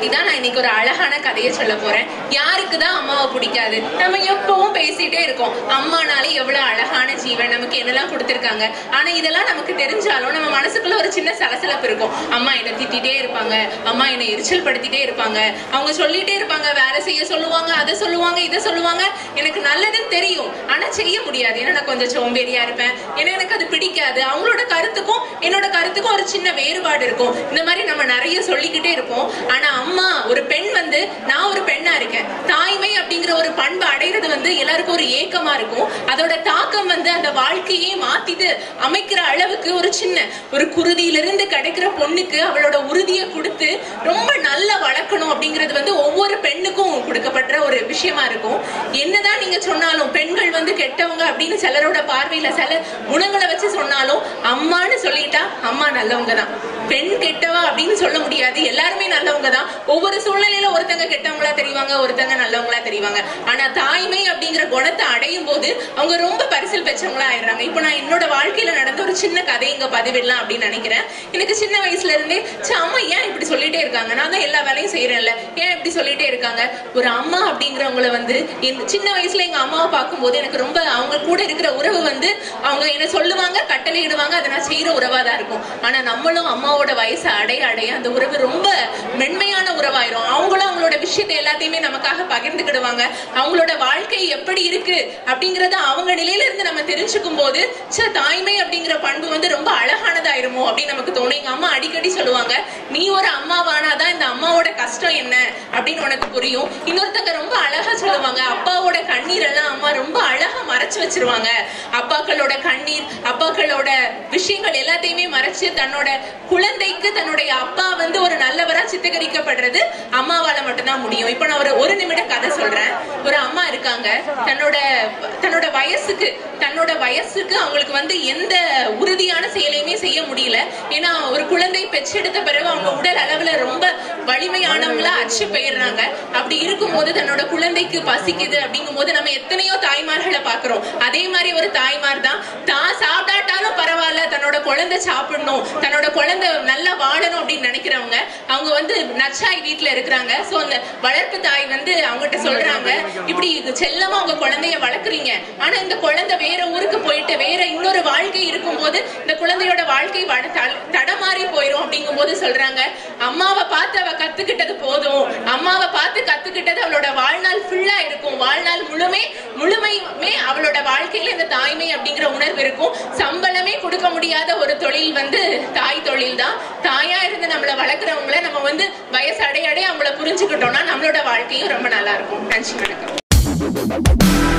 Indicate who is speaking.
Speaker 1: பத்தி தான் நான் இன்னைக்கு ஒரு அழகான கதையை சொல்ல போறேன் யாருக்கு தான் அம்மாவை பிடிக்காது நம்ம எப்பவும் பேசிட்டே இருக்கோம் அம்மானாலே எவ்வளவு அழகான ஜீவன் நமக்கு என்னெல்லாம் கொடுத்திருக்காங்க ஆனா இதெல்லாம் நமக்கு தெரிஞ்சாலும் நம்ம மனசுக்குள்ள ஒரு சின்ன சலசலப்பு இருக்கும் அம்மா என்னை திட்டிட்டே இருப்பாங்க அம்மா என்னை எரிச்சல் படுத்திட்டே இருப்பாங்க அவங்க சொல்லிட்டே இருப்பாங்க வேலை செய்ய சொல்லுவாங்க அதை சொல்லுவாங்க இதை சொல்லுவாங்க எனக்கு நல்லதுன்னு தெரியும் ஆனா செய்ய முடியாது ஏன்னா நான் கொஞ்சம் சோம்பேறியா இருப்பேன் ஏன்னா எனக்கு அது பிடிக்காது அவங்களோட கருத்துக்கும் என்னோட கருத்துக்கும் ஒரு சின்ன வேறுபாடு இருக்கும் இந்த மாதிரி நம்ம நிறைய சொல்லிக்கிட்டே இருப்போம் ஆனா அம்மா ஒரு பெண் வந்து நான் ஒரு பெண்ணா இருக்கேன் தாய்மை அப்படிங்கிற ஒரு பண்பு அடைகிறது வந்து எல்லாருக்கும் ஒரு ஏக்கமா இருக்கும் அதோட தாக்கம் வந்து அந்த வாழ்க்கையே மாத்திட்டு அமைக்கிற அளவுக்கு ஒரு சின்ன ஒரு குருதியிலிருந்து கிடைக்கிற பொண்ணுக்கு அவளோட உறுதியை கொடுத்து ரொம்ப நல்லா வளர்க்கணும் அப்படிங்கிறது வந்து ஒவ்வொரு பெண்ணுக்கும் கொடுக்கப்பட்ட ஒரு விஷயமா இருக்கும் என்னதான் நீங்க சொன்னாலும் பெண்கள் வந்து கெட்டவங்க அப்படின்னு சிலரோட பார்வையில சில குணங்களை வச்சு சொன்னாலும் அம்மான்னு சொல்லிட்டா அம்மா நல்லவங்க தான் பெண் கெட்டவா அப்படின்னு சொல்ல முடியாது எல்லாருமே நல்லவங்க தான் ஒவ்வொரு சூழ்நிலையில ஒருத்தங்க கெட்டவங்களா தெரிவாங்க ஒருத்தங்க நல்லவங்களா தெரிவாங்க ஆனா தாய்மை அப்படிங்கிற குணத்தை அடையும் போது அவங்க ரொம்ப பரிசில் பெற்றவங்களா ஆயிடுறாங்க இப்போ நான் என்னோட வாழ்க்கையில நடந்த ஒரு சின்ன கதை இங்க பதிவிடலாம் அப்படின்னு நினைக்கிறேன் எனக்கு சின்ன வயசுல இருந்தே "ச்சே, அம்மா ஏன் இப்படி சொல்லிட்டே இருக்காங்க நான் தான் எல்லா வேலையும் செய்யறேன்ல ஏன் இப்படி சொல்லிட்டே இருக்காங்க ஒரு அம்மா அப்படிங்கிறவங்கள வந்து என் சின்ன வயசுல எங்க அம்மாவை பார்க்கும்போது எனக்கு ரொம்ப அவங்க கூட இருக்கிற உறவு வந்து அவங்க என்ன சொல்லுவாங்க கட்டளையிடுவாங்க அதை நான் செய்யற உறவா தான் இருக்கும் ஆனா நம்மளும் அம்மாவோட வயசை அடைய அடைய அந்த உறவு ரொம்ப மென்மையான உறவாயிரும் அவங்களும் அவங்களோட விஷயத்தை எல்லாத்தையுமே நமக்காக பகிர்ந்துக்கிடுவாங்க அவங்களோட வாழ்க்கை எப்படி இருக்கு அப்படிங்கறத அவங்க நிலையில இருந்து நம்ம தெரிஞ்சுக்கும் போது ச்சே தாய்மை அப்படிங்கிற பண்பு வந்து ரொம்ப அழகானதாயிருமோ அப்படின்னு நமக்கு தோணும் எங்க அம்மா அடிக்கடி சொல்லுவாங்க நீ ஒரு அம்மாவானாதான் இந்த அம்மாவோட கஷ்டம் என்ன அப்படின்னு உனக்கு புரியும் இன்னொருத்தங்க ரொம்ப அழகா சொல்லுவாங்க அப்பாவோட கண்ணீர் எல்லாம் அம்மா ரொம்ப அழகா மறைச்சு வச்சிருவாங்க அப்பாக்களோட கண்ணீர் அப்பாக்களோட விஷயங்கள் எல்லாத்தையுமே மறைச்சு தன்னோட குழந்தைக்கு தன்னுடைய அப்பா வந்து ஒரு நல்லவரா சித்தகரிக்கப்படுறது அம்மாவால மட்டும்தான் முடியும் இப்போ நான் ஒரு ஒரு நிமிட கதை சொல்றேன் ஒரு அம்மா இருக்காங்க தன்னோட தன்னோட வயசுக்கு தன்னோட வயசுக்கு அவங்களுக்கு வந்து எந்த உறுதியான செயலையுமே செய்ய முடியல ஏன்னா ஒரு குழந்தை பெற்றெடுத்த பிறகு அவங்க உடல் அளவுல ரொம்ப வலிமையானவங்களா அச்சு போயிடுறாங்க அப்படி இருக்கும்போது தன்னோட குழந்தைக்கு பசிக்குது அப்படிங்கும் போது நம்ம எத்தனையோ தாய்மார்களை பாக்குறோம் அதே மாதிரி ஒரு தாய்மார் தான் தான் சாப்பிடாட்டாலும் பரவாயில்ல தன்னோட குழந்தை சாப்பிடணும் தன்னோட குழந்தை நல்லா வாழணும் அப்படின்னு நினைக்கிறவங்க அவங்க வந்து நச்சாய் வீட்டுல இருக்கிறாங்க சோ அந்த வளர்ப்பு தாய் வந்து அவங்ககிட்ட சொல்றாங்க இப்படி செல்லமா உங்க குழந்தைய வளர்க்குறீங்க ஆனா இந்த குழந்தை வேற ஊருக்கு போயிட்டு வேற இன்னொரு வாழ்க்கை இருக்கும்போது இந்த குழந்தையோட வாழ்க்கை வட- தட- தடமாறி போயிரும் அப்படிங்கும் போது சொல்றாங்க அம்மாவை பார்த்து அவ கத்துக்கிட்டது போதும் அம்மாவை பார்த்து கத்துக்கிட்டது அவளோட வாழ்நாள் ஃபுல்லா இருக்கும் வாழ்நாள் முழுமே முழுமையுமே அவளோட வாழ்க்கையில இந்த தாய்மை அப்படிங்கிற உணர்வு இருக்கும் சம்பளமே கொடுக்க முடியாத ஒரு தொழில் வந்து தாய் தொழில் தான் தாயா இருந்து நம்மளை வளர்க்குறவங்கள நம்ம வந்து வயசு அடைய அடைய அவங்கள புரிஞ்சுக்கிட்டோம்னா நம்மளோட வாழ்க்கையும் ரொம்ப நல்லா இருக்கும் நன்றி வணக்கம்